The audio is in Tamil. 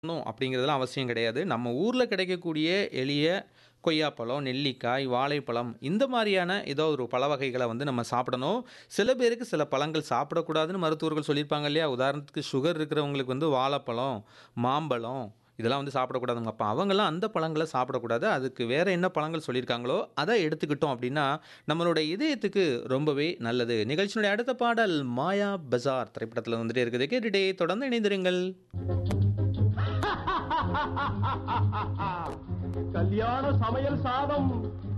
ணும் அப்படிங்கிறதுலாம் அவசியம் கிடையாது. நம்ம ஊர்ல கிடைக்கக்கூடிய எளிய கொய்யாப்பழம், நெல்லிக்காய், வாழைப்பழம் இந்த மாரியான ஏதோ ஒரு பழ வகைகள வந்து நம்ம சாப்பிடணும். சில பேருக்கு சில பழங்கள் சாப்பிடக்கூடாதுன்னு மருத்துவர்கள் சொல்லியிருப்பாங்க இல்லையா? உதாரணத்துக்கு சுகர் இருக்கிறவங்களுக்கு வந்து வாழைப்பழம், மாம்பழம் இதெல்லாம் வந்து சாப்பிடக்கூடாதுங்க. அப்ப அவங்கலாம் அந்த பழங்கள சாப்பிடக்கூடாது. அதுக்கு வேற என்ன பழங்கள் சொல்லியிருக்காங்களோ, அத எடுத்துக்கிட்டோம் அப்படின்னா, நம்மளோட இதயத்துக்கு ரொம்பவே நல்லது. நிகழ்ச்சியினுடைய அடுத்த பாடல் மாயா பஜார் திரைப்படத்துல வந்துட்டே இருக்குது. கேட்டுட்டே தொடர்ந்து இணைந்திருங்கள். கல்யாண சமையல் சாதம்